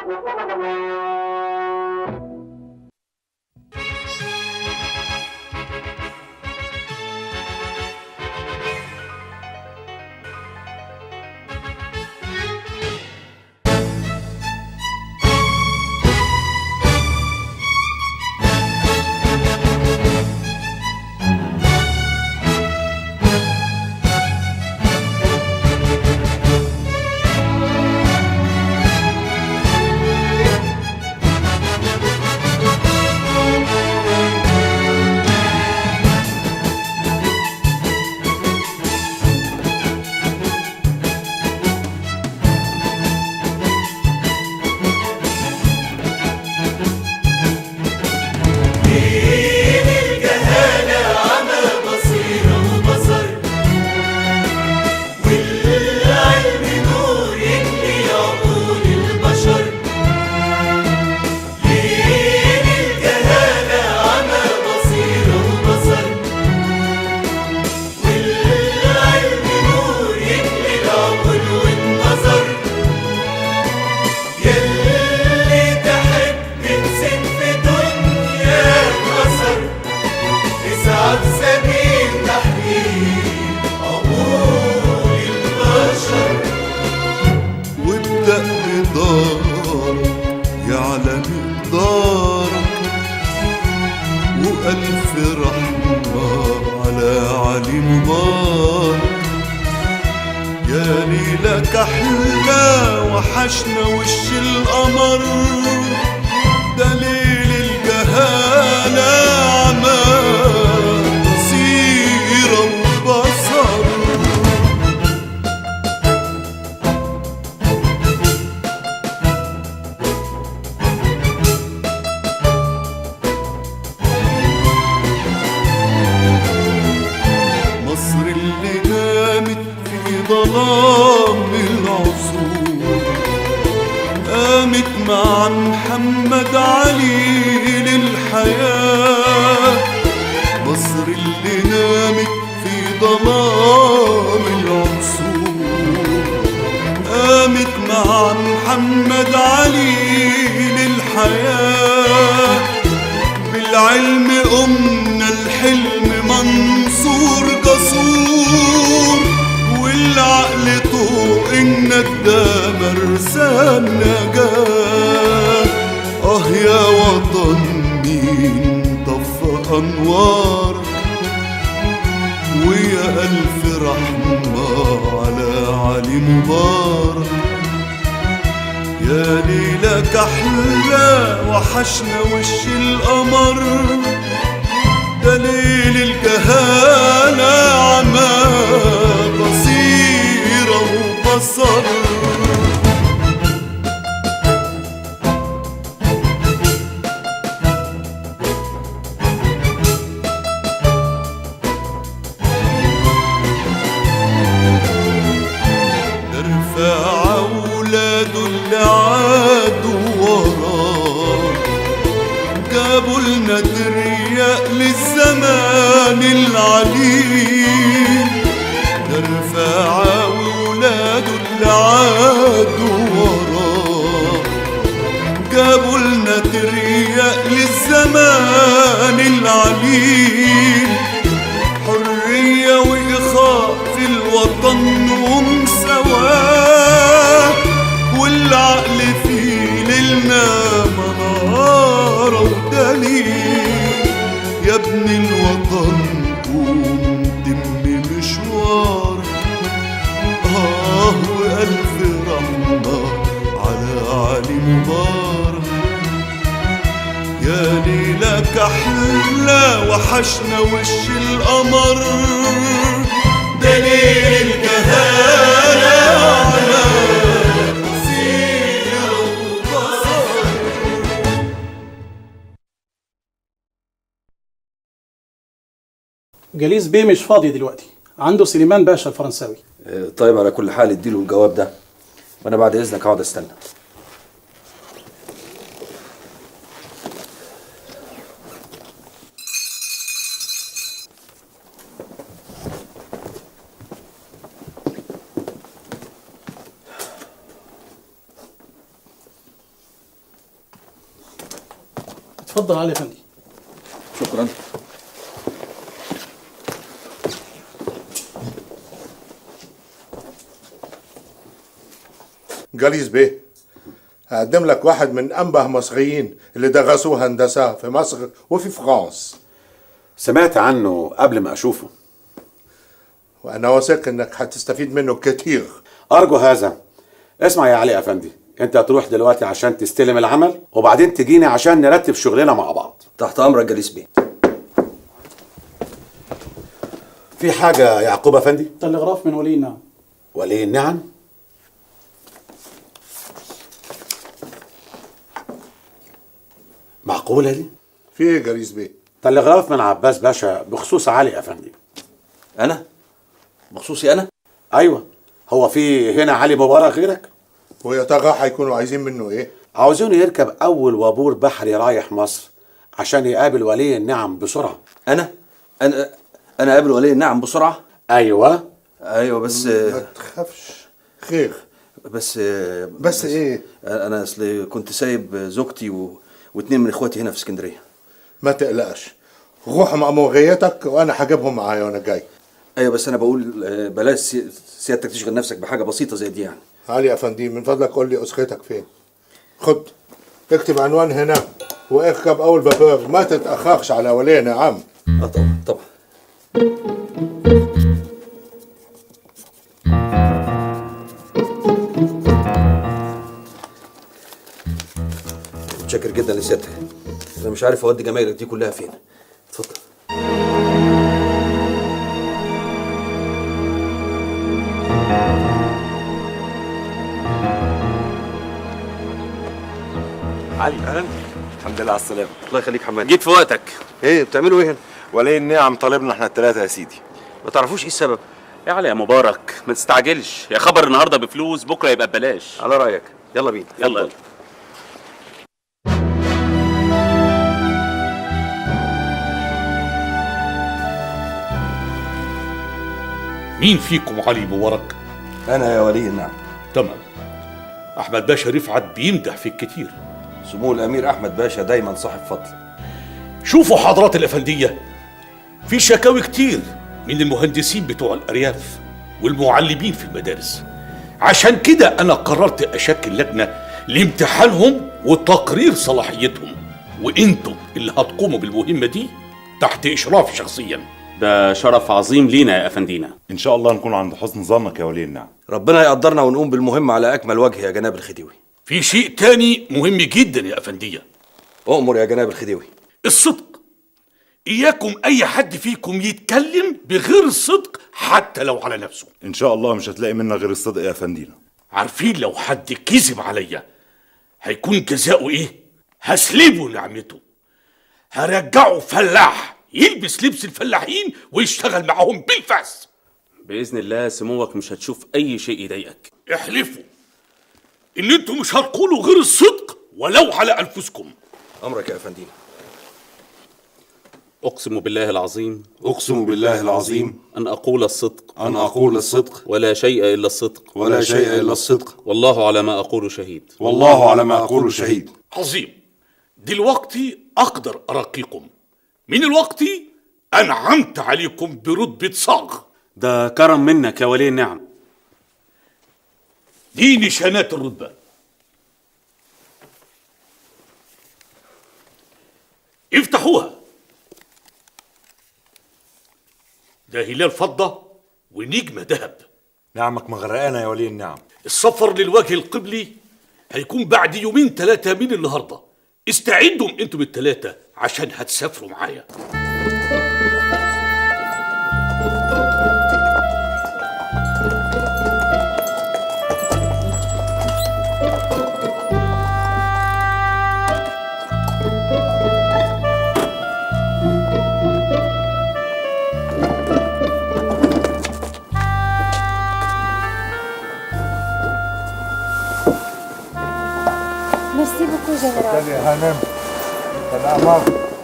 دين الجهالة عمى بصيرة وبصر والعلم نور يجلي عقول البشر دين الجهالة عمى بصيرة وبصر والعلم نور يجلي العقول والنظر يلي تحب تسد في دنيا كسر اسعى في سبيل تحقيق عقول البشر وابدأ بدارك يعلى مقدارك وألف رحمة على علي مبارك يا ليلك أحلى وحشنا وش القمر دليل الجهالة عمى سيرة وبصر مصر اللي قامت في ظلام العصور قامت مع محمد علي للحياة مصر اللي نامت في ظلام العصور قامت مع محمد علي للحياة بالعلم قمنا الحلم منصور جسور والعقل طوق انك ده مرسى النجاة اه يا وطن مين طفى انوارك ويا الف رحمة على علي مبارك يا ليلك احلى وحشنا وش القمر دليل الجهالة عمى بصيرة وبصر ارفع اولاده اللي عادوا وراه جابوا لنا ترياق للزمان العليم ارفع اولاده اللي عادوا وراه جابوا لنا ترياق للزمان العليم حرية وإخاء في الوطن ومساواة والعقل فيه ليلنا منارة ودليل يا ابن الوطن قوم تم مشوارك آه وألف رحمة على علي مبارك يا ليلك أحلى وحشنا وش القمر دليل الجهالة على سيرة وبصر جليس بيه مش فاضي دلوقتي عنده سليمان باشا الفرنساوي آه، طيب على كل حال اديله الجواب ده وانا بعد اذنك اقعد استنى اتفضل علي يا فندم شكرا جليس بيه هقدم لك واحد من انبه مصريين اللي درسوا هندسه في مصر وفي فرنسا سمعت عنه قبل ما اشوفه وانا واثق انك هتستفيد منه كتير ارجو هذا اسمع يا علي افندي انت هتروح دلوقتي عشان تستلم العمل وبعدين تجيني عشان نرتب شغلنا مع بعض تحت امرك جليس بيه في حاجه يا يعقوب افندي تلغراف من ولي النعم ولي النعم معقوله دي في ايه جليس بيه تلغراف من عباس باشا بخصوص علي افندي انا بخصوصي انا ايوه هو في هنا علي مبارك غيرك ويا ترى هيكونوا عايزين منه ايه عاوزينه يركب اول وابور بحري رايح مصر عشان يقابل ولي النعم بسرعه انا انا انا قابل ولي النعم بسرعه ايوه ايوه بس ما تخافش خير بس بس ايه انا اصل كنت سايب زوجتي و... واتنين من اخواتي هنا في اسكندريه ما تقلقش روح مأموريتك وانا هجيبهم معايا وانا جاي ايوه بس انا بقول آه، بلاش سي- سيادتك تشغل نفسك بحاجه بسيطه زي دي يعني علي يا فندم من فضلك قول لي اسرتك فين خد اكتب عنوان هنا واركب اول بابور ما تتاخرش على ولي نعم اه طبعا طبعا متشكر جدا لسيادتك انا مش عارف اودي جمايلك دي كلها فين اتفضل علي اهلا الحمد لله على السلامه الله يخليك حماد جيت في وقتك ايه بتعملوا ايه هنا ولي النعم طالبنا احنا الثلاثه يا سيدي ما تعرفوش ايه السبب يا علي يا مبارك ما تستعجلش يا خبر النهارده بفلوس بكره يبقى ببلاش على رايك يلا بينا يلا يلا مين فيكم علي مبارك؟ انا يا ولي النعم تمام أحمد باشا رفعت بيمدح فيك كتير سمو الامير احمد باشا دايما صاحب فضل شوفوا حضرات الأفندية في شكاوي كتير من المهندسين بتوع الأرياف والمعلمين في المدارس عشان كده أنا قررت أشكل لجنة لامتحانهم وتقرير صلاحيتهم وانتم اللي هتقوموا بالمهمة دي تحت إشرافي شخصيا ده شرف عظيم لينا يا افندينا ان شاء الله نكون عند حسن ظنك يا ولي النعم ربنا يقدرنا ونقوم بالمهمه على اكمل وجه يا جناب الخديوي في شيء تاني مهم جدا يا أفندية اؤمر يا جناب الخديوي الصدق إياكم أي حد فيكم يتكلم بغير الصدق حتى لو على نفسه ان شاء الله مش هتلاقي منا غير الصدق يا فندينا عارفين لو حد كذب عليا هيكون جزاؤه إيه؟ هسلبه نعمته هرجعه فلاح يلبس لبس الفلاحين ويشتغل معاهم بالفاس باذن الله سموك مش هتشوف اي شيء يضايقك احلفوا إن انتم مش هتقولوا غير الصدق ولو على أنفسكم امرك يا افندينا اقسم بالله العظيم اقسم بالله العظيم ان اقول الصدق ان اقول الصدق ولا شيء الا الصدق ولا شيء الا الصدق والله على ما اقول شهيد والله على ما اقول شهيد عظيم دلوقتي أقدر أرقيكم من الوقت أنعمت عليكم برتبة صاغ ده كرم منك يا ولي النعم دي نشانات الرتبة افتحوها ده هلال فضة ونجمة ذهب نعمك مغرقانا يا ولي النعم السفر للوجه القبلي هيكون بعد يومين ثلاثة من النهاردة استعدوا انتم الثلاثة عشان هتسافروا معايا ميرسي بوكو جنرال يا هانم الأعمار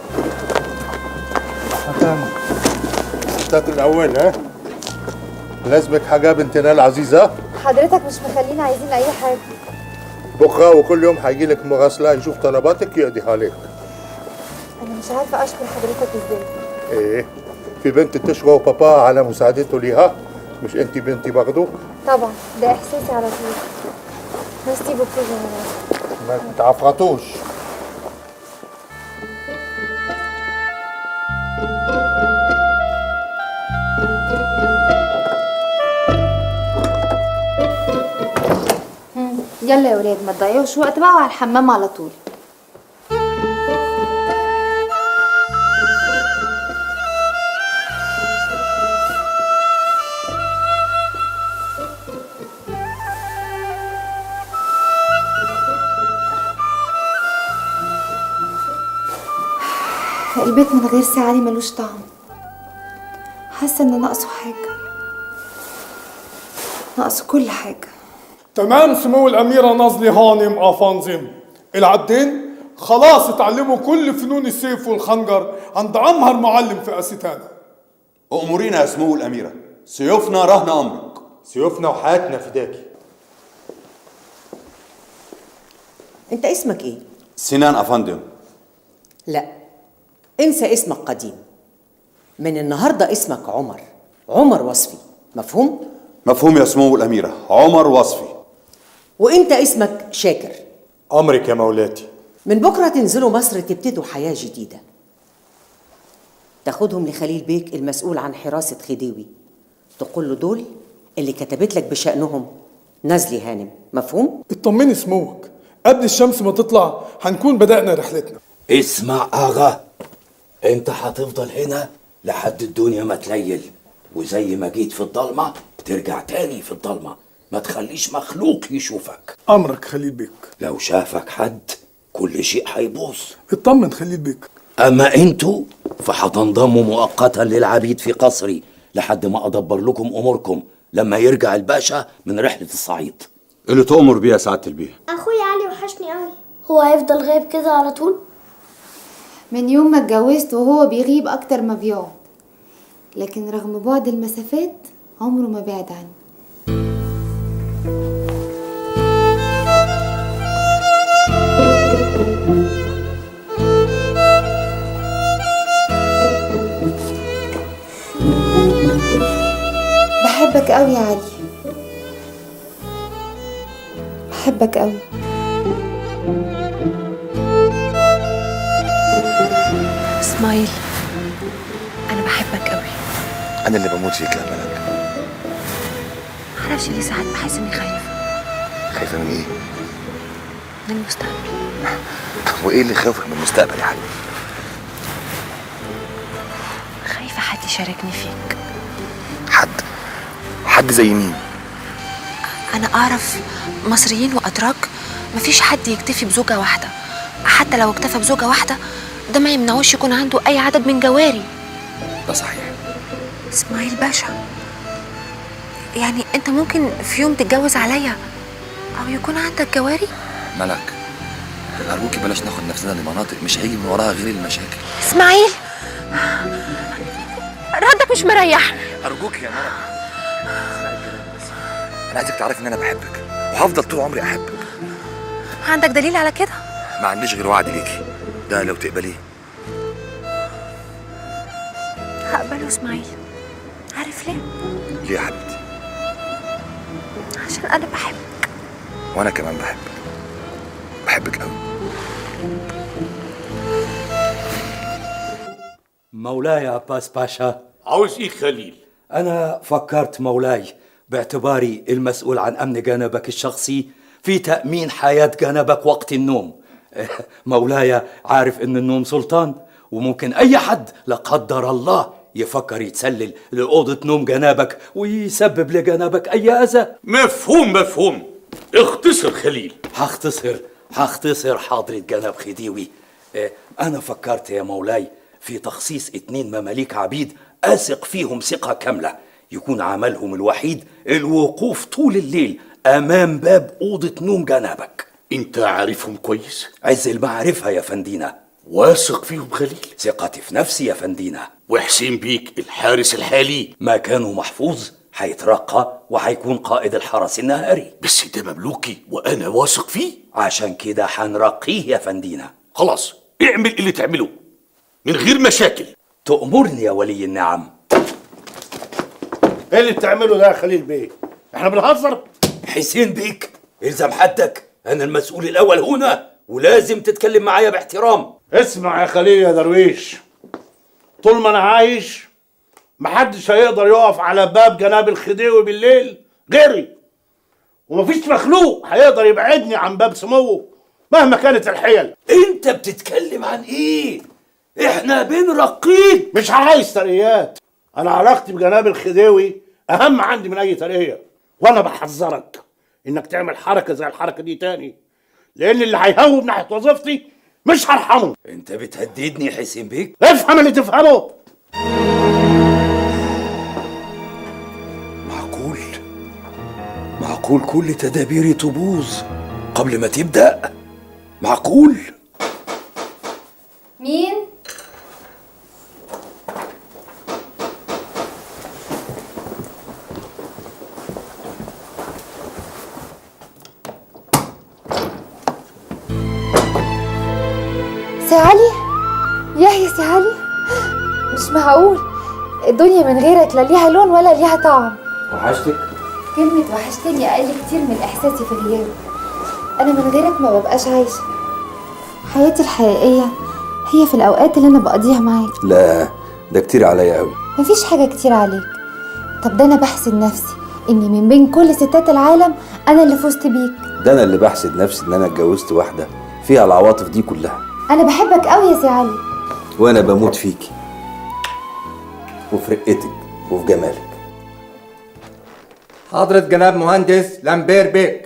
حسن ستات الأول ها لازمك حاجة بنتنا العزيزة حضرتك مش مخلينا عايزين اي حاجه بكرة وكل يوم هيجي لك مراسلة يشوف طلباتك يقضيها لك مش عارفة أشكر حضرتك إزاي ايه في بنت تشكر بابا على مساعدته ليها مش انت بنتي برضه طبعا ده إحساسي على طول ميرسي بوكو جنرال ما تعفرطوش يلا يا ولاد ما تضيعوش وقت بقى وعلى الحمام على طول البيت من غير سي علي ملوش طعم حاسه ان ناقصه حاجه ناقصه كل حاجه تمام سمو الأميرة نازلي هانم أفانزم العبدين خلاص اتعلموا كل فنون السيف والخنجر عند أمهر معلم في أستانا أمورينا يا سمو الأميرة سيوفنا رهن أمرك سيوفنا وحياتنا فداكي انت اسمك ايه سنان أفندم لا انسى اسمك قديم من النهارده اسمك عمر عمر وصفي مفهوم مفهوم يا سمو الأميرة عمر وصفي وانت اسمك شاكر أمرك يا مولاتي من بكره تنزلوا مصر تبتدوا حياه جديده تاخدهم لخليل بيك المسؤول عن حراسه خديوي تقول له دول اللي كتبت لك بشأنهم نزلي هانم مفهوم اطمني سموك قبل الشمس ما تطلع هنكون بدأنا رحلتنا اسمع اغا انت هتفضل هنا لحد الدنيا ما تليل وزي ما جيت في الضلمه ترجع تاني في الضلمه ما تخليش مخلوق يشوفك أمرك خليل بيك لو شافك حد كل شيء هيبوظ اطمن خليل بيك اما انتوا فهتنضموا مؤقتا للعبيد في قصري لحد ما ادبر لكم اموركم لما يرجع الباشا من رحله الصعيد اللي تؤمر بيه يا سعاده البيه اخويا علي وحشني قوي هو هيفضل غايب كده على طول من يوم ما اتجوزت وهو بيغيب أكتر ما بيقعد لكن رغم بعد المسافات عمره ما بعد عني بحبك قوي يا علي بحبك قوي اسماعيل انا بحبك قوي انا اللي بموت فيك يا ملك معرفش ليه ساعات بحس اني خايفه خايفه من ايه من المستقبل وايه اللي خوفك من المستقبل يا حبيبي خايفه حد يشاركني فيك حد حد زي مين انا اعرف مصريين واتراك مفيش حد يكتفي بزوجه واحده حتى لو اكتفى بزوجه واحده ده ما يمنعوش يكون عنده اي عدد من جواري ده صحيح اسماعيل باشا يعني انت ممكن في يوم تتجوز عليا او يكون عندك جواري ملك ارجوكي بلاش ناخد نفسنا لمناطق مش هيجي من وراها غير المشاكل اسماعيل ردك مش مريحني ارجوك يا ملك انا عايزك تعرفي ان انا بحبك وهفضل طول عمري احبك عندك دليل على كده ما عنديش غير وعد ليكي ده لو تقبليه هقبله اسماعيل عارف ليه ليه يا حبيبتي عشان انا بحب وانا كمان بحبك بحبك قوي مولاي عباس باشا عاوز ايه خليل أنا فكرت مولاي باعتباري المسؤول عن أمن جانبك الشخصي في تأمين حياة جانبك وقت النوم مولاي عارف إن النوم سلطان وممكن أي حد لا قدر الله يفكر يتسلل لأوضة نوم جنابك ويسبب لجنابك أي أذى مفهوم مفهوم اختصر خليل هختصر هختصر حضرة جناب خديوي آه، أنا فكرت يا مولاي في تخصيص اتنين مماليك عبيد أثق فيهم ثقة كاملة يكون عملهم الوحيد الوقوف طول الليل أمام باب أوضة نوم جنابك أنت عارفهم كويس؟ عز المعرفة يا فندينا واثق فيهم خليل؟ ثقتي في نفسي يا فندينا وحسين بيك الحارس الحالي مكانه محفوظ هيترقى وهيكون قائد الحرس النهاري بس ده مملوكي وأنا واثق فيه عشان كده هنرقيه يا فندينا خلاص اعمل اللي تعمله من غير مشاكل تأمرني يا ولي النعم ايه اللي بتعمله ده يا خليل بيه احنا بنهزر حسين بيك الزم حدك انا المسؤول الاول هنا ولازم تتكلم معايا باحترام اسمع يا خليل يا درويش طول ما انا عايش محدش هيقدر يقف على باب جناب الخديوي بالليل غيري ومفيش مخلوق هيقدر يبعدني عن باب سموه مهما كانت الحيل انت بتتكلم عن ايه احنا بنرقيك مش عايز ترقيات انا علاقتي بجناب الخديوي اهم عندي من اي ترقيه وانا بحذرك انك تعمل حركه زي الحركه دي تاني لان اللي هيهوب ناحيه وظيفتي مش هرحمه انت بتهددني يا حسين بيك افهم اللي تفهمه معقول معقول كل تدابيري تبوظ قبل ما تبدأ معقول مين؟ سي علي يحيى سي علي مش معقول الدنيا من غيرك لا ليها لون ولا ليها طعم وحشتك كلمة وحشتني أقل كتير من إحساسي في غيابك أنا من غيرك ما ببقاش عايشة حياتي الحقيقية هي في الأوقات اللي أنا بقضيها معاك لا ده كتير عليا قوي مفيش حاجة كتير عليك طب ده أنا بحسد نفسي إني من بين كل ستات العالم أنا اللي فزت بيك ده انا اللي بحسد نفسي ان انا اتجوزت واحده فيها العواطف دي كلها أنا بحبك أوي يا سي علي وانا بموت فيكي وفي رقتك وفي جمالك حضرة جناب مهندس لامبير بيك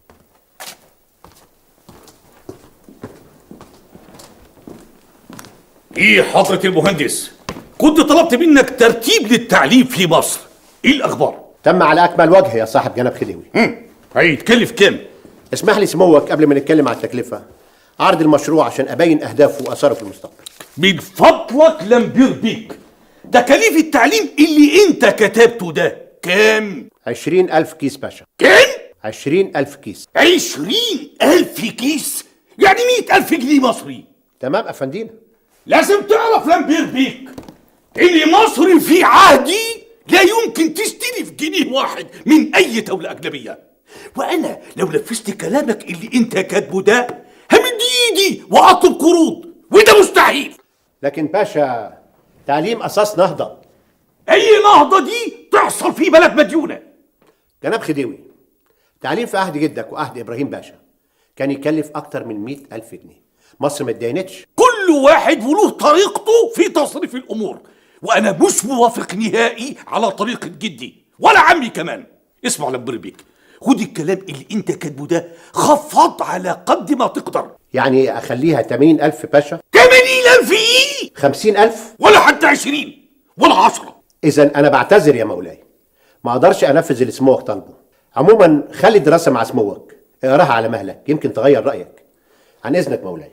ايه حضرة المهندس كنت طلبت منك ترتيب للتعليم في مصر ايه الاخبار تم على اكمل وجه يا صاحب جناب خديوي هيتكلف كام اسمح لي سموك قبل ما نتكلم عن التكلفه عرض المشروع عشان ابين اهدافه واثاره في المستقبل من فضلك لمبير بيك تكاليف التعليم اللي انت كتبته ده كام عشرين ألف كيس باشا كام عشرين ألف كيس عشرين ألف كيس يعني مئة ألف جنيه مصري تمام أفندينا لازم تعرف لمبير بيك ان مصر في عهدي لا يمكن تستلف جنيه واحد من اي دولة اجنبية وانا لو نفذت كلامك اللي انت كاتبه ده همد ايدي واطلب قروض وده مستحيل لكن باشا تعليم أساس نهضة اي نهضة دي تحصل في بلد مديونة جناب خديوي تعليم في عهد جدك وعهد إبراهيم باشا كان يكلف أكتر من مئة ألف جنيه مصر ما اتدينتش كل واحد وله طريقته في تصريف الامور وانا مش موافق نهائي على طريقة جدي ولا عمي كمان اسمع لمبير بيك خد الكلام اللي انت كاتبه ده خفض على قد ما تقدر يعني أخليها تمانين ألف باشا 80000 ايه خمسين ألف ولا حتى 20 ولا 10 إذا أنا بعتذر يا مولاي ما أقدرش أنفذ اللي سموك طالبه عموما خلي الدراسة مع سموك اقراها على مهلك يمكن تغير رأيك عن إذنك مولاي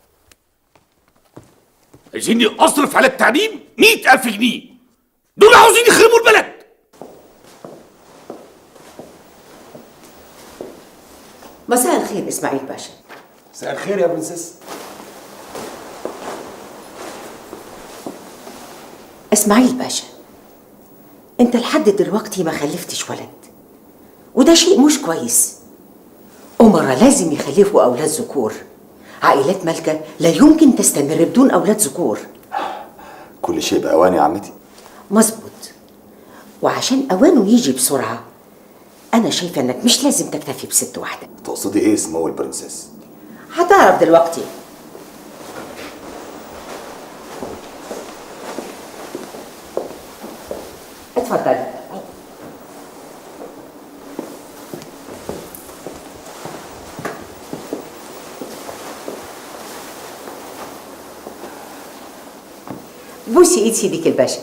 عايزيني اصرف على التعليم 100000 جنيه دول عاوزين يخربوا البلد مساء الخير اسماعيل باشا مساء الخير يا برنسيس اسماعيل باشا انت لحد دلوقتي ما خلفتش ولد وده شيء مش كويس أمراء لازم يخلفوا أولاد ذكور عائلات مالكة لا يمكن تستمر بدون أولاد ذكور كل شيء بأواني يا عمتي مظبوط وعشان أوانه يجي بسرعة أنا شايفة إنك مش لازم تكتفي بست واحدة تقصدي ايه سمو البرنسيس هتعرف دلوقتي اتفضلي بوسي ايد سيدك الباشا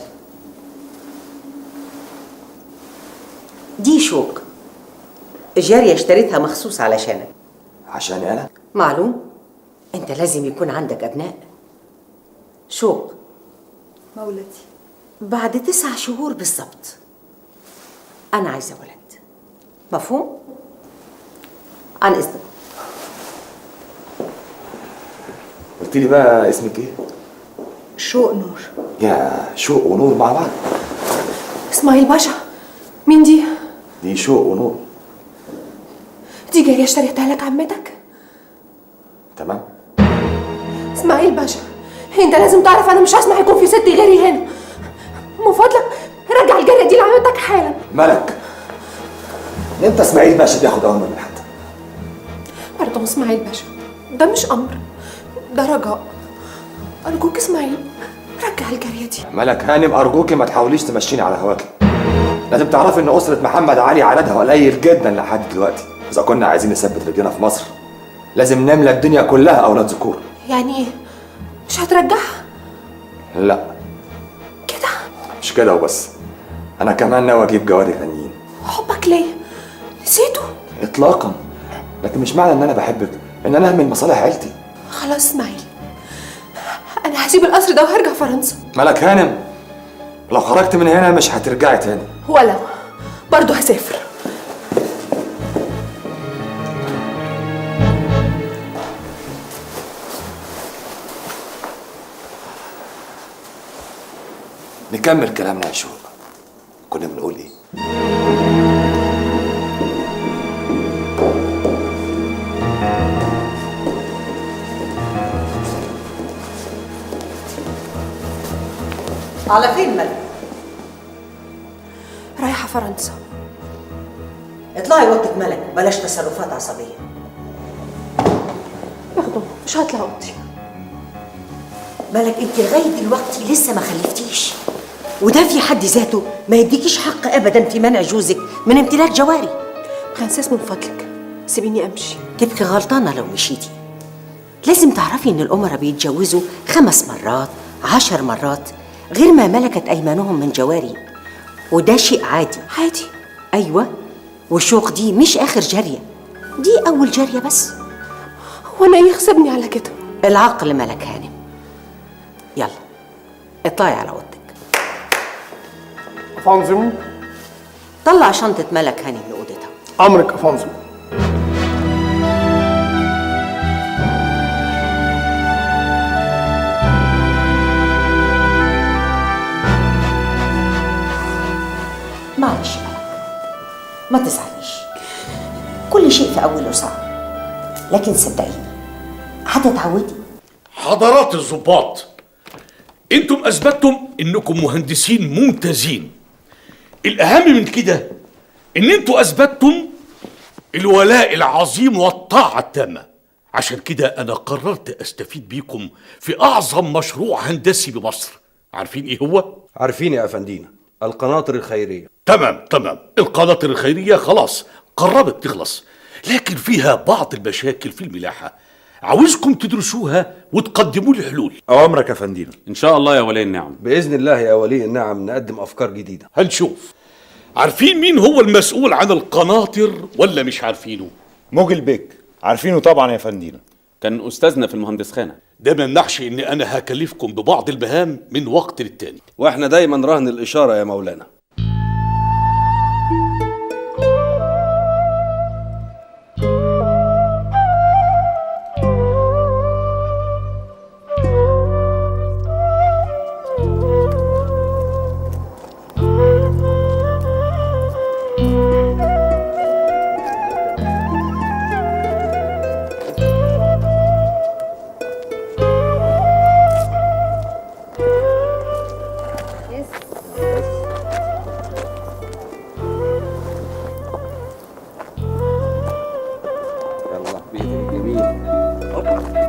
دي شوك جارية اشتريتها مخصوص علشانك عشاني انا معلوم انت لازم يكون عندك ابناء شوق مولتي بعد تسع شهور بالظبط انا عايزه ولد مفهوم عن اذنك قلت لي بقى اسمك ايه شوق نور يا شوق ونور مع بعض اسماعيل باشا مين دي؟ دي شوق ونور دي جارية اشتريتها لك عمتك تمام اسماعيل باشا انت لازم تعرف انا مش هسمح يكون في ست غيري هنا من فضلك رجع الجارية دي لعمتك حالا ملك انت اسماعيل باشا بياخد اوامر من حد برضه اسماعيل باشا ده مش امر ده رجاء ارجوك اسماعيل رجع الجارية دي ملك هانم ارجوكي ما تحاوليش تمشيني على هواكي لازم تعرفي ان اسره محمد علي عددها قليل جدا لحد دلوقتي اذا كنا عايزين نثبت رجلنا في مصر لازم نملى الدنيا كلها اولاد ذكور يعني ايه؟ مش هترجعها؟ لا كده مش كده وبس انا كمان ناوي اجيب جواري تانيين حبك ليه؟ نسيته؟ اطلاقا لكن مش معنى ان انا بحبك ان انا اهمل مصالح عيلتي خلاص اسماعيل انا هسيب القصر ده وهرجع فرنسا ملك هانم لو خرجت من هنا مش هترجعي تاني ولو برضه هسافر نكمل كلامنا يا شوق كنا بنقول ايه على فين ملك؟ رايحة فرنسا اطلعي اوضتك ملك بلاش تصرفات عصبية ياخده مش هطلع اوضتي ملك انت لغاية دلوقتي لسه ما خلفتيش وده في حد ذاته ما يديكيش حق ابدا في منع جوزك من امتلاك جواري برنسيس من فضلك سيبيني امشي تبقي غلطانة لو مشيتي لازم تعرفي ان الامراء بيتجوزوا خمس مرات عشر مرات غير ما ملكت ايمانهم من جواري وده شيء عادي عادي ايوه والشوق دي مش اخر جاريه دي اول جاريه بس وانا ايه يخسبني على كده العقل ملك هانم يلا اطلعي على اوضتك أفانزم طلع شنطه ملك هانم لاوضتها أمرك أفانزم معلش ملك ما تزعليش كل شيء في اوله صعب لكن صدقيني هتتعودي حضرات الضباط انتم اثبتتم انكم مهندسين ممتازين الاهم من كده ان انتم اثبتتم الولاء العظيم والطاعه التامه عشان كده انا قررت استفيد بيكم في اعظم مشروع هندسي بمصر عارفين ايه هو عارفين يا افندينا القناطر الخيريه تمام تمام القناطر الخيريه خلاص قربت تخلص لكن فيها بعض المشاكل في الملاحه عاوزكم تدرسوها وتقدموا لي حلول اوامرك يا فندينا ان شاء الله يا ولي النعم باذن الله يا ولي النعم نقدم افكار جديده هنشوف عارفين مين هو المسؤول عن القناطر ولا مش عارفينه موجل بيك عارفينه طبعا يا فندينا كان استاذنا في المهندس خانه ده ما يمنعش ان انا هكلفكم ببعض المهام من وقت للتاني واحنا دايما رهن الاشاره يا مولانا يلا بيدك اليمين هوب.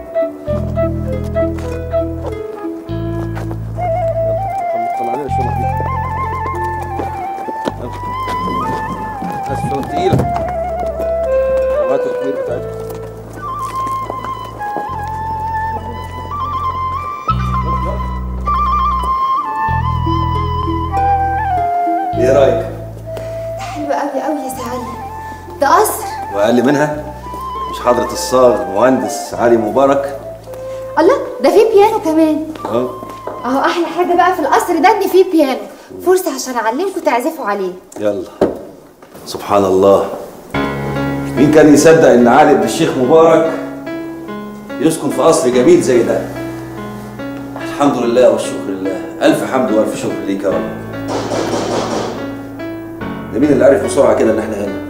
يلا، طلع لنا الشنط دي يلا. بس الشنط تقيلة وهاتوا الكبير بتاعتكم ايه رايك؟ حلو قوي قوي يا سعالي ده قصر واقل منها مش حضرة الصاغ مهندس علي مبارك الله ده فيه بيانو كمان اهو اهو احلى حاجه بقى في القصر ده ان فيه بيانو فرصه عشان اعلمكم تعزفوا عليه يلا سبحان الله مين كان يصدق ان علي بن الشيخ مبارك يسكن في قصر جميل زي ده الحمد لله والشكر لله الف حمد والف شكر ليك يا رب ده مين اللي عرف بسرعه كده ان احنا هنا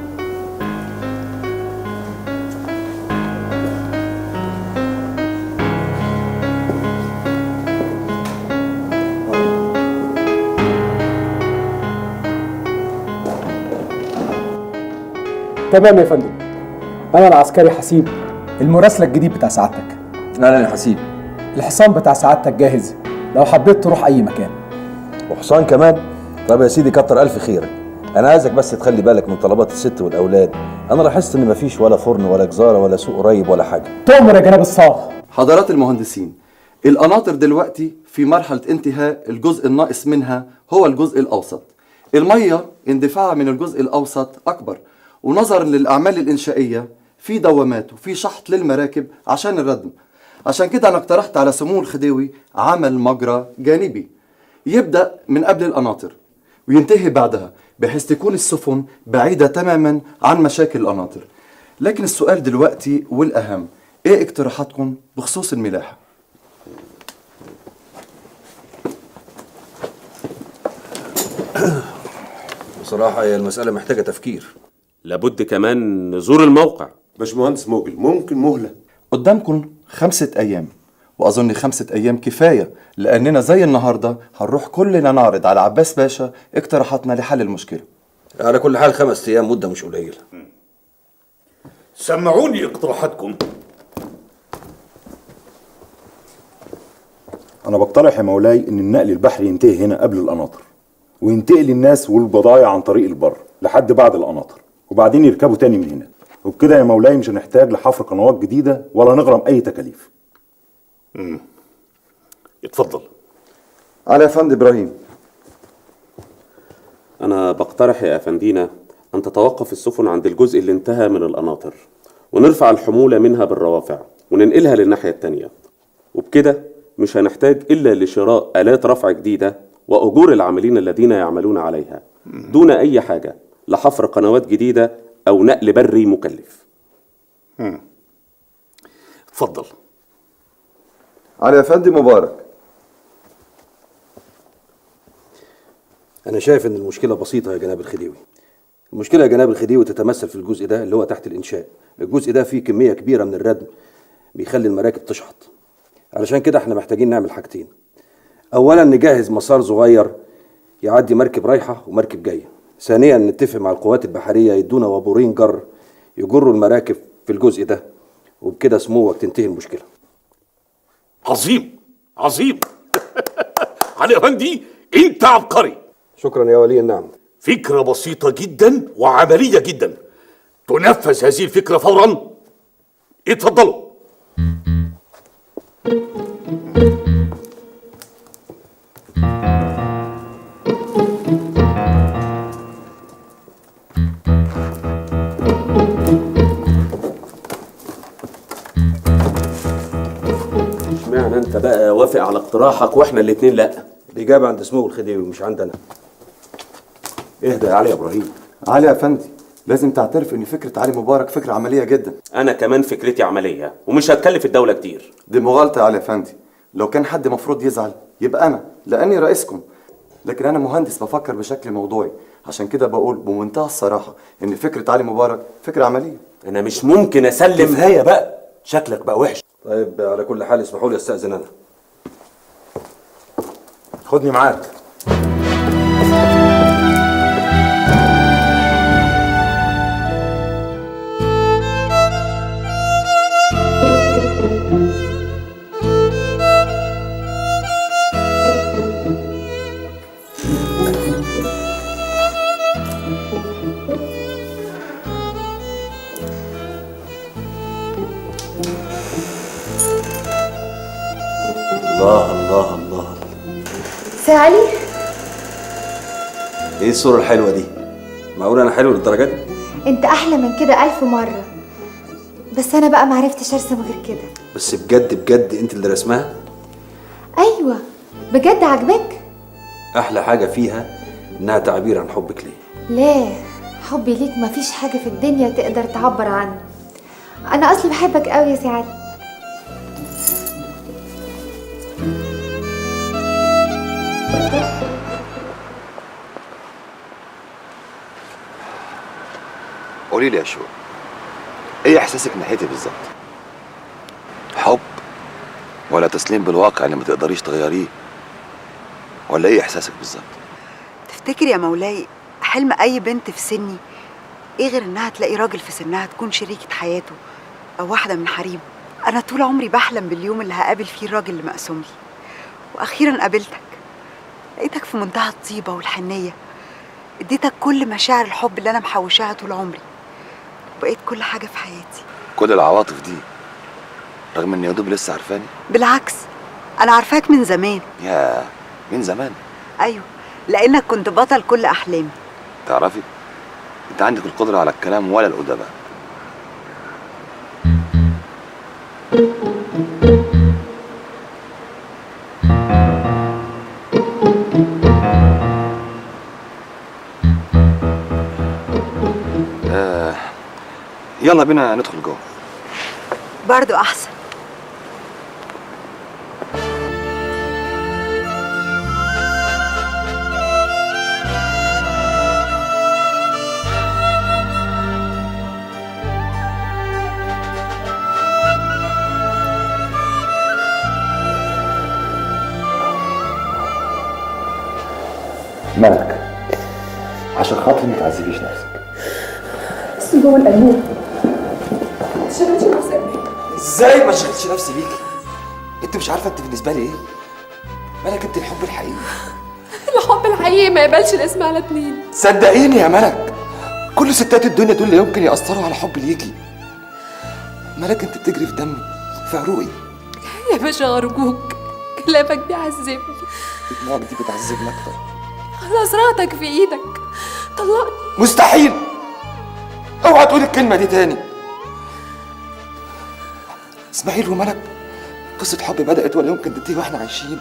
تمام يا فندم انا العسكري حسيب المراسله الجديد بتاع سعادتك اهلا يا حسيب الحصان بتاع سعادتك جاهز لو حبيت تروح اي مكان وحصان كمان طب يا سيدي كتر الف خيرك انا عايزك بس تخلي بالك من طلبات الست والاولاد انا لاحظت ان مفيش ولا فرن ولا جزاره ولا سوق قريب ولا حاجه تؤمر يا جناب الصاغ حضرات المهندسين القناطر دلوقتي في مرحلة انتهاء الجزء الناقص منها هو الجزء الأوسط المية اندفاعها من الجزء الأوسط أكبر ونظرا للأعمال الإنشائية في دوامات وفي شحط للمراكب عشان الردم عشان كده أنا اقترحت على سمو الخديوي عمل مجرى جانبي يبدأ من قبل القناطر وينتهي بعدها بحيث تكون السفن بعيدة تماما عن مشاكل القناطر لكن السؤال دلوقتي والأهم إيه اقتراحاتكم بخصوص الملاحة؟ بصراحه هي المساله محتاجه تفكير لابد كمان نزور الموقع باشمهندس موجل ممكن مهلة قدامكم خمسة أيام وأظن خمسة أيام كفاية لأننا زي النهاردة هنروح كلنا نعرض على عباس باشا اقتراحاتنا لحل المشكلة على كل حال خمس أيام مدة مش قليلة سمعوني اقتراحاتكم أنا بقترح يا مولاي إن النقل البحري ينتهي هنا قبل القناطر وينتقل الناس والبضائع عن طريق البر لحد بعد القناطر وبعدين يركبوا تاني من هنا وبكده يا مولاي مش هنحتاج لحفر قنوات جديدة ولا نغرم أي تكاليف مم. اتفضل على يا فندم إبراهيم أنا بقترح يا أفندينا أن تتوقف السفن عند الجزء اللي انتهى من القناطر ونرفع الحمولة منها بالروافع وننقلها للناحية التانية وبكده مش هنحتاج إلا لشراء آلات رفع جديدة وأجور العاملين الذين يعملون عليها دون أي حاجة لحفر قنوات جديدة أو نقل بري مكلف مم. اتفضل على يا فندم مبارك أنا شايف إن المشكلة بسيطة يا جناب الخديوي. المشكلة يا جناب الخديوي تتمثل في الجزء ده اللي هو تحت الإنشاء. الجزء ده فيه كمية كبيرة من الردم بيخلي المراكب تشحط. علشان كده إحنا محتاجين نعمل حاجتين. أولاً نجهز مسار صغير يعدي مركب رايحة ومركب جاية. ثانياً نتفق مع القوات البحرية يدونا وابورين جر يجروا المراكب في الجزء ده. وبكده سموك تنتهي المشكلة. عظيم عظيم علي افندي انت عبقري شكرا يا ولي النعم فكرة بسيطة جدا وعملية جدا تنفذ هذه الفكرة فورا اتفضلوا اشمعنى انت بقى وافق على اقتراحك واحنا الاتنين لا الإجابة عند سمو الخديوي مش عندنا. اهدى يا علي يا إبراهيم علي يا فندم لازم تعترف إن فكرة علي مبارك فكرة عملية جدا انا كمان فكرتي عمليه ومش هتكلف الدوله كتير دي مغالطة يا علي يا فندم لو كان حد مفروض يزعل يبقى أنا لأني رئيسكم لكن أنا مهندس بفكر بشكل موضوعي عشان كده بقول بمنتهى الصراحة إن فكرة علي مبارك فكرة عملية انا مش ممكن اسلم كفاية بقى شكلك بقى وحش طيب على كل حال اسمحوا لي استأذن أنا. خدني معاك الله الله الله سالي إيه الصورة الحلوة دي؟ معقول أنا حلو للدرجة دي؟ انت احلى من كده الف مرة بس انا بقى معرفتش ارسم غير كده بس بجد بجد أنت اللي رسمها؟ ايوه بجد عجبك أحلى حاجة فيها إنها تعبير عن حبك ليه. لا حبي ليك مفيش حاجة في الدنيا تقدر تعبر عنه انا اصلي بحبك قوي يا سعاد قولي لي يا شو ايه احساسك ناحيتي بالظبط حب ولا تسليم بالواقع اللي ما تقدريش تغيريه ولا ايه احساسك بالظبط تفتكر يا مولاي حلم اي بنت في سني ايه غير انها تلاقي راجل في سنها تكون شريكة حياته او واحدة من حريمه انا طول عمري بحلم باليوم اللي هقابل فيه الراجل اللي مقسوم لي واخيرا قابلتك لقيتك في منتهى الطيبة والحنية اديتك كل مشاعر الحب اللي انا محوشاها طول عمري وبقيت كل حاجة في حياتي كل العواطف دي رغم ان يا دوب لسه عارفاني بالعكس انا عارفاك من زمان يا من زمان ايوه لانك كنت بطل كل احلامي تعرفي انت عندك القدره على الكلام ولا الادباء آه يلا بينا ندخل جوه برضو احسن مالك عشان خاطري ما تعذبيش نفسك سمو الأمير شغلتش نفسك ازاي ما شغلتش نفسي بيكي انت مش عارفه انت بالنسبه لي ايه مالك انت الحب الحقيقي الحب الحقيقي ما يقبلش الاسم على اتنين صدقيني يا ملك كل ستات الدنيا دول لا يمكن يأثروا على حب ليكي ملك انت بتجري في دمي في عروقي يا باشا أرجوك كلامك بيعذبني دموعك دي بتعذبني اكتر خلاص راتك في إيدك طلقني مستحيل اوعى تقولي الكلمه دي تاني اسماعيل وملك قصه حب بدات ولا يمكن تنتهي واحنا عايشين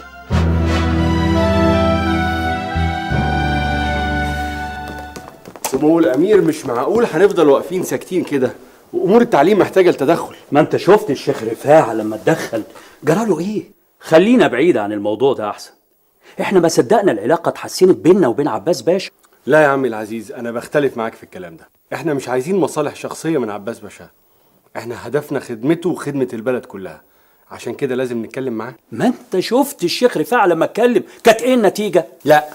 سمو الامير مش معقول هنفضل واقفين ساكتين كده وامور التعليم محتاجه لتدخل ما انت شفت الشيخ رفاعة لما اتدخل جراله ايه خلينا بعيد عن الموضوع ده احسن احنا ما صدقنا العلاقه اتحسنت بيننا وبين عباس باشا لا يا عمي العزيز انا بختلف معاك في الكلام ده احنا مش عايزين مصالح شخصيه من عباس باشا احنا هدفنا خدمته وخدمه البلد كلها عشان كده لازم نتكلم معاه ما انت شفت الشيخ رفاعة لما اتكلم كانت ايه النتيجه لا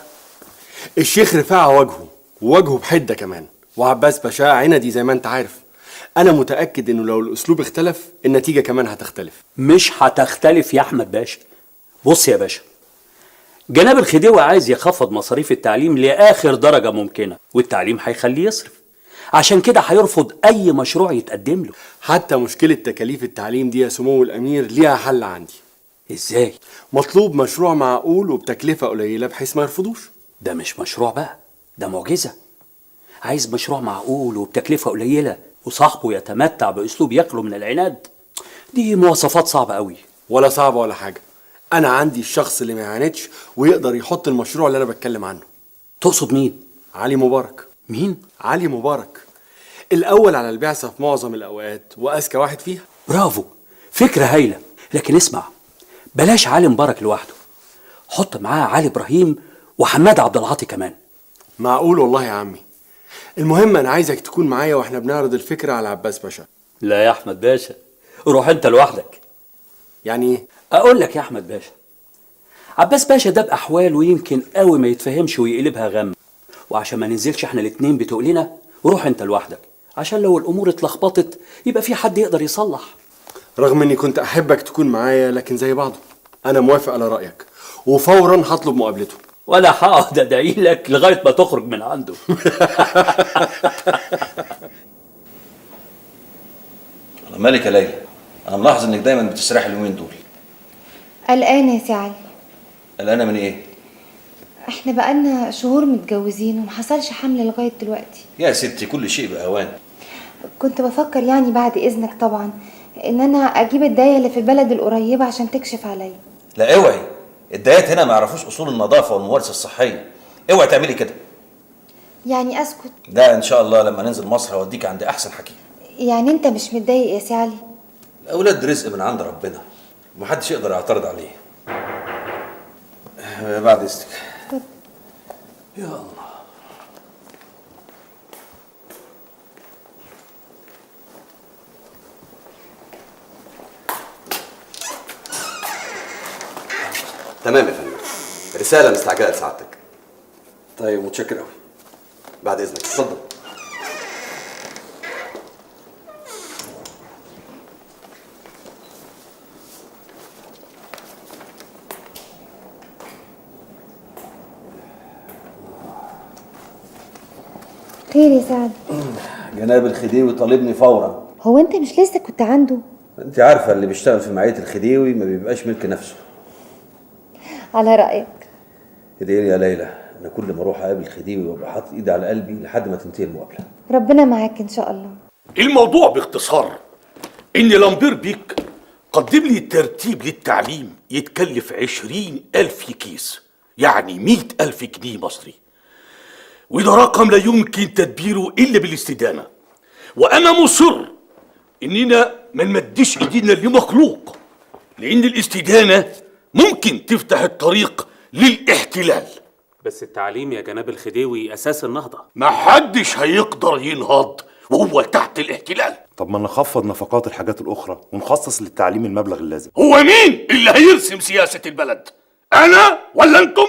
الشيخ رفاعة وجهه ووجهه بحده كمان وعباس باشا عندي زي ما انت عارف انا متاكد انه لو الاسلوب اختلف النتيجه كمان هتختلف مش هتختلف يا احمد باشا بص يا باشا جناب الخديوي عايز يخفض مصاريف التعليم لاخر درجه ممكنه والتعليم هيخليه يصرف عشان كده هيرفض اي مشروع يتقدم له حتى مشكله تكاليف التعليم دي يا سمو الامير ليها حل عندي ازاي مطلوب مشروع معقول وبتكلفه قليله بحيث ما يرفضوش ده مش مشروع بقى ده معجزه عايز مشروع معقول وبتكلفه قليله وصاحبه يتمتع باسلوب يخلو من العناد دي مواصفات صعبه قوي ولا صعبه ولا حاجه انا عندي الشخص اللي ما يعاندش ويقدر يحط المشروع اللي انا بتكلم عنه تقصد مين علي مبارك مين علي مبارك الاول على البعثه في معظم الاوقات واذكى واحد فيها برافو فكره هايله لكن اسمع بلاش علي مبارك لوحده حط معاه علي ابراهيم وحماد عبد العاطي كمان معقول والله يا عمي المهم انا عايزك تكون معايا واحنا بنعرض الفكره على عباس باشا لا يا احمد باشا روح انت لوحدك يعني ايه اقول لك يا احمد باشا عباس باشا ده باحواله يمكن قوي ما يتفهمش ويقلبها غم وعشان ما ننزلش احنا الاتنين بتقلنا روح انت لوحدك عشان لو الامور اتلخبطت يبقى في حد يقدر يصلح رغم اني كنت احبك تكون معايا لكن زي بعضه انا موافق على رايك وفورا هطلب مقابلته ولا هقعد ادعي لك لغايه ما تخرج من عنده مالك يا ليلى انا ملاحظ انك دايما بتسرحي اليومين دول قلقان يا سي علي قلقانه من ايه احنا بقالنا شهور متجوزين ومحصلش حمل لغاية دلوقتي يا ستي كل شيء باوان كنت بفكر يعني بعد اذنك طبعا ان انا اجيب الداية اللي في البلد القريبة عشان تكشف عليا لا اوعي الدايات هنا ما يعرفوش اصول النظافه والممارسه الصحيه اوعي تعملي كده يعني اسكت ده ان شاء الله لما ننزل مصر هوديك عند احسن حكيم يعني انت مش متضايق يا سي علي الاولاد رزق من عند ربنا ومحدش يقدر يعترض عليه آه، بعد اذنك يا الله تمام يا فندم رسالة مستعجلة لسعادتك طيب متشكر قوي بعد إذنك اتفضل خير يا سعد جناب الخديوي طالبني فورا هو انت مش لسه كنت عنده انت عارفة اللي بيشتغل في معية الخديوي ما بيبقاش ملك نفسه على رأيك ادعي لي يا ليلى انا كل ما اروح اقابل الخديوي وابقى حاطط ايدي على قلبي لحد ما تنتهي المقابلة ربنا معاك ان شاء الله الموضوع باختصار إن لامبير بيك قدم لي ترتيب للتعليم يتكلف عشرين ألف كيس يعني مئة ألف جنيه مصري وده رقم لا يمكن تدبيره إلا بالاستدانة وأنا مصر إننا ما نمدش إيدينا لمخلوق لأن الاستدانة ممكن تفتح الطريق للاحتلال بس التعليم يا جناب الخديوي أساس النهضة ما حدش هيقدر ينهض وهو تحت الاحتلال طب ما نخفض نفقات الحاجات الأخرى ونخصص للتعليم المبلغ اللازم هو مين اللي هيرسم سياسة البلد؟ أنا ولا أنتم؟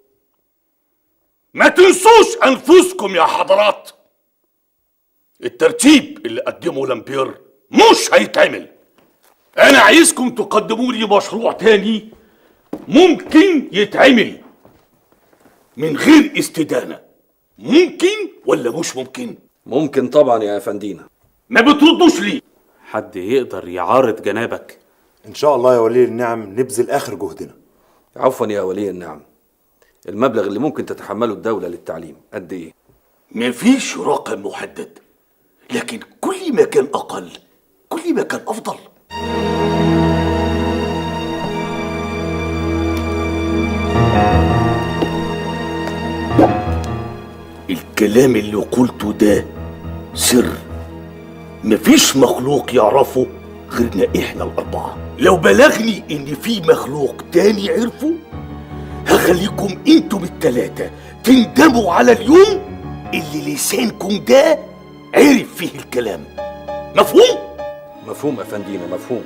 ما تنسوش أنفسكم يا حضرات الترتيب اللي قدمه لامبير مش هيتعمل أنا عايزكم تقدموا لي مشروع تاني ممكن يتعمل من غير استدانة ممكن ولا مش ممكن؟ ممكن طبعا يا افندينا ما بتردوش ليه؟ حد يقدر يعارض جنابك إن شاء الله يا ولي النعم نبذل آخر جهدنا عفوا يا ولي النعم المبلغ اللي ممكن تتحمله الدولة للتعليم قد ايه مفيش رقم محدد لكن كل ما كان أقل كل ما كان أفضل الكلام اللي قلته ده سر مفيش مخلوق يعرفه غيرنا احنا الأربعة لو بلغني إن في مخلوق تاني عرفه هخليكم انتم التلاتة تندموا على اليوم اللي لسانكم ده عرف فيه الكلام مفهوم؟ مفهوم افندينا مفهوم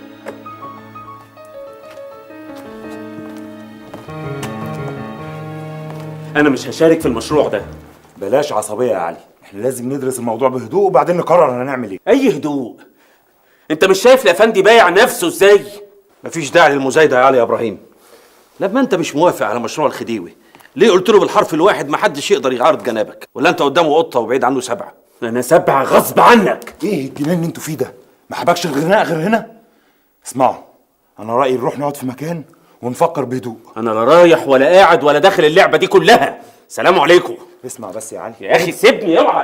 أنا مش هشارك في المشروع ده بلاش عصبية يا علي احنا لازم ندرس الموضوع بهدوء وبعدين نقرر هنعمل ايه أي هدوء أنت مش شايف الأفندي بايع نفسه إزاي؟ مفيش داعي للمزايدة يا علي يا ابراهيم لما انت مش موافق على مشروع الخديوي ليه قلت له بالحرف الواحد محدش يقدر يعارض جنابك ولا انت قدامه قطه وبعيد عنه سبعه انا سبع غصب عنك ايه الجنان اللي انتوا فيه ده ما حبكش الغناء غير هنا اسمعوا انا رايي نروح نقعد في مكان ونفكر بهدوء أنا لا رايح ولا قاعد ولا داخل اللعبة دي كلها سلام عليكم اسمع بس يا علي يا أخي سيبني اوعى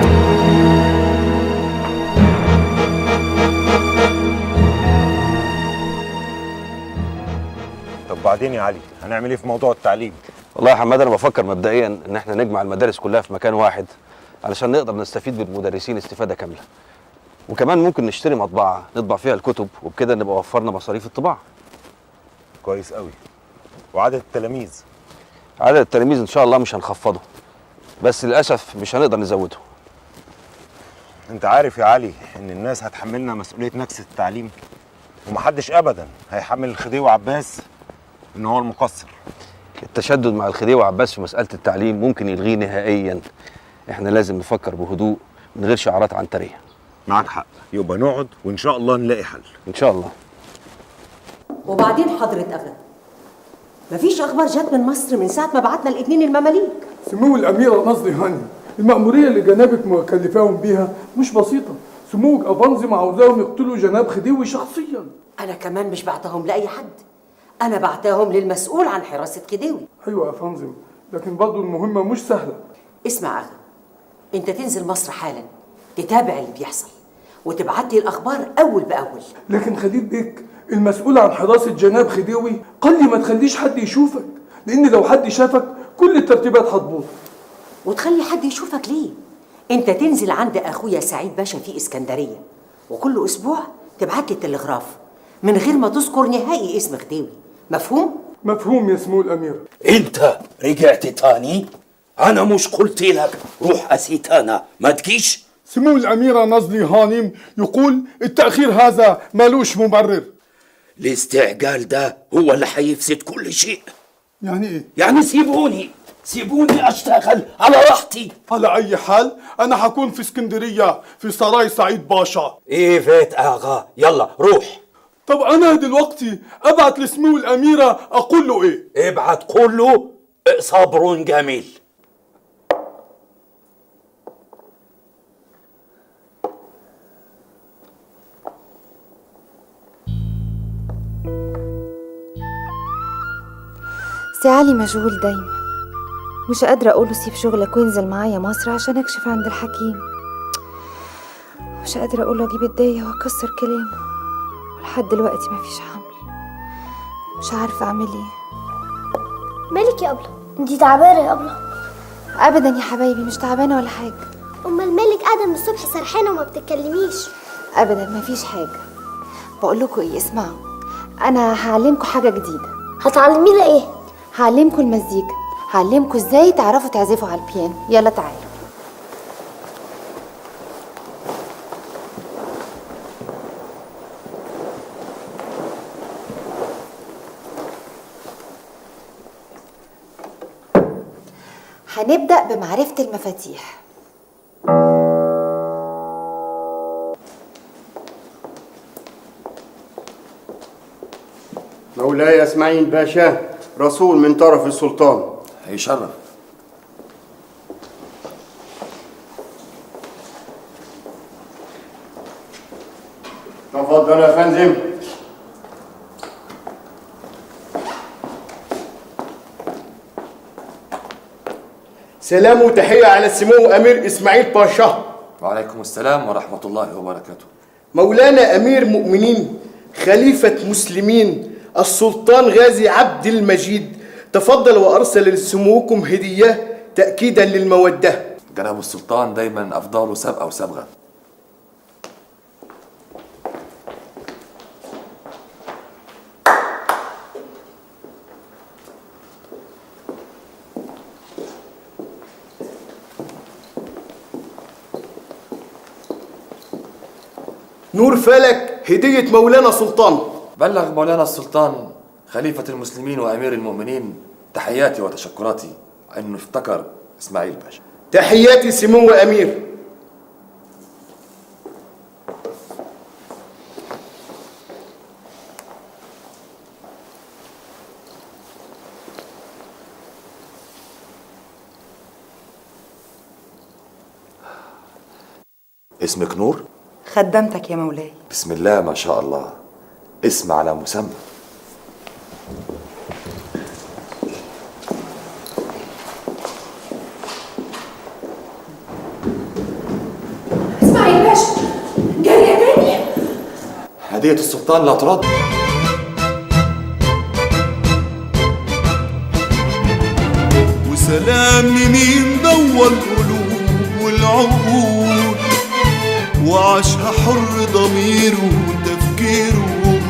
طب بعدين يا علي هنعمل ايه في موضوع التعليم والله يا حماد انا بفكر مبدئيا ان احنا نجمع المدارس كلها في مكان واحد علشان نقدر نستفيد بالمدرسين استفاده كامله وكمان ممكن نشتري مطبعه نطبع فيها الكتب وبكده نبقى وفرنا مصاريف الطباعه كويس قوي وعدد التلاميذ عدد التلاميذ ان شاء الله مش هنخفضه بس للاسف مش هنقدر نزوده انت عارف يا علي ان الناس هتحملنا مسؤوليه نكسه التعليم ومحدش ابدا هيحمل الخديوي عباس ان هو المقصر التشدد مع الخديوي وعباس في مساله التعليم ممكن يلغيه نهائيا احنا لازم نفكر بهدوء من غير شعارات عنتريه معاك حق يبقى نقعد وان شاء الله نلاقي حل ان شاء الله وبعدين حضرة أغا مفيش أخبار جت من مصر من ساعة ما بعتنا الاتنين المماليك سمو الأميرة نصري هاني المأمورية اللي جنابك مكلفاهم بيها مش بسيطة سموك أفانزم عاوزاهم يقتلوا جناب خديوي شخصيا أنا كمان مش بعتهم لأي حد أنا بعتهم للمسؤول عن حراسة خديوي أيوة يا فانزم لكن برضو المهمة مش سهلة اسمع أغا أنت تنزل مصر حالا تتابع اللي بيحصل وتبعت لي الأخبار أول بأول لكن خديج بيك المسؤول عن حراسة جناب خديوي قال لي ما تخليش حد يشوفك لأن لو حد شافك كل الترتيبات هتبوظ وتخلي حد يشوفك ليه انت تنزل عند اخويا سعيد باشا في اسكندريه وكل اسبوع تبعت لي تلغراف من غير ما تذكر نهائي اسم خديوي مفهوم مفهوم يا سمو الأمير انت رجعت تاني انا مش قلت لك روح اسيت انا ما تجيش سمو الأميرة نزلي هانم يقول التأخير هذا مالوش مبرر الاستعجال ده هو اللي هيفسد كل شيء يعني إيه؟ يعني سيبوني سيبوني اشتغل على راحتي على أي حال أنا حكون في اسكندرية في سراي سعيد باشا ايه فات اغا يلا روح طب أنا دلوقتي أبعت لسمو الأميرة أقول له إيه؟ ابعت قول له صبر جميل سي علي مشغول دايما مش قادرة أقوله سيب شغلك وانزل معايا مصر عشان أكشف عند الحكيم مش قادرة أقوله أجيب الداية وأكسر كلامه ولحد دلوقتي مفيش حمل مش عارفة أعمل إيه مالك يا أبلة انتي تعبانة يا أبلة أبدا يا حبايبي مش تعبانة ولا حاجة أمال مالك قاعدة من الصبح سرحانة وما بتتكلميش أبدا مفيش حاجة بقول لكم إيه اسمعوا أنا هعلمكم حاجة جديدة هتعلمينا إيه؟ هعلمكم المزيكا هعلمكم إزاي تعرفوا تعزفوا على البيانو يلا تعالوا هنبدأ بمعرفة المفاتيح مولاي اسماعيل باشا رسول من طرف السلطان هيشرف تفضل يا فندم سلام وتحية على السمو أمير إسماعيل باشا وعليكم السلام ورحمة الله وبركاته مولانا أمير مؤمنين خليفة مسلمين السلطان غازي عبد المجيد تفضل وأرسل لسموكم هدية تأكيدا للمودة جناب السلطان دايما أفضاله سابقة وسابغة نور فلك هدية مولانا سلطان بلغ مولانا السلطان خليفة المسلمين وأمير المؤمنين تحياتي وتشكراتي أنه افتكر إسماعيل باشا تحياتي سمو أمير اسمك نور؟ خدمتك يا مولاي بسم الله ما شاء الله اسم على مسمى اسمعي باشا جاية تاني هدية السلطان لا ترد وسلام لمين ضوى القلوب والعقول وعاشها حر ضميره وتفكيره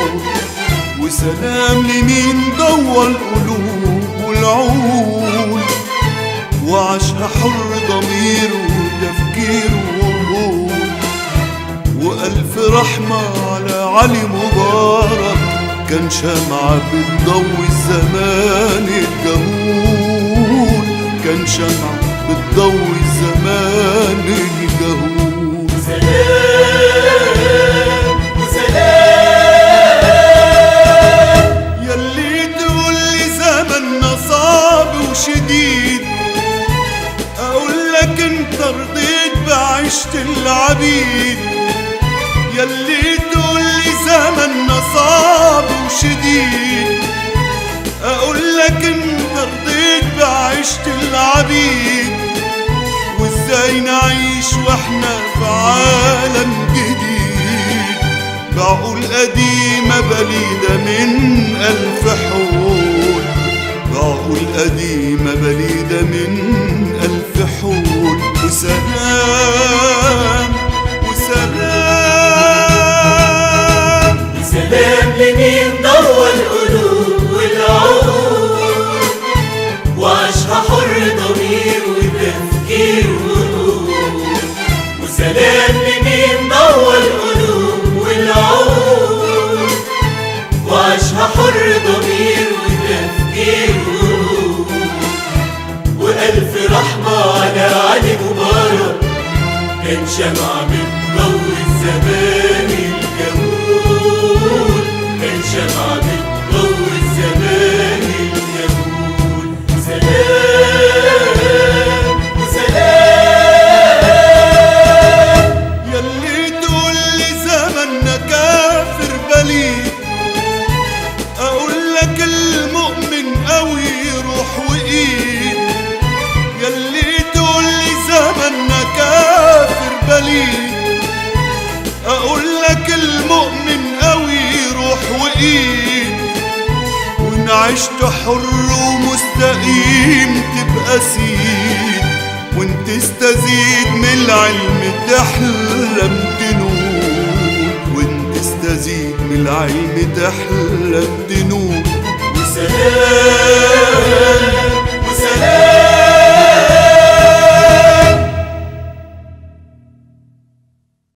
وسلام لمين ضوى القلوب والعقول وعاشها حر ضميره وتفكيره وألف رحمة على علي مبارك كان شمعة بتضوي الزمان الجهول كان شمعة بتضوي الزمان الجهول سلام وسلام يلي تقول لي زمننا صعب وشديد اقول لك انت رضيت بعيشة العبيد يلي تقول لي زمننا صعب وشديد اقول لك انت رضيت بعيشة العبيد وازاي نعيش واحنا في عالم جديد بعقول قديمة بليدة من ألف حول بعقول قديمة بليدة من ألف حول وسلام وسلام سلام لمين ضوى القلوب والعقول وعاشها حر ضمير علي مبارك كان شمعة من ضوء الزمان الجمول كان شمعة من ضوء الزمان الجمول سلام وسلام يلي تقول لي زمننا كافر بليد اقول لك المؤمن قوي روح وايد يلي تقول لي زمننا كافر بليد اقول لك المؤمن قوي روح وايد وان عشت حر ومستقيم تبقى سيد وان تستزيد من العلم تحلم تنول وان تستزيد من العلم تحلم تنول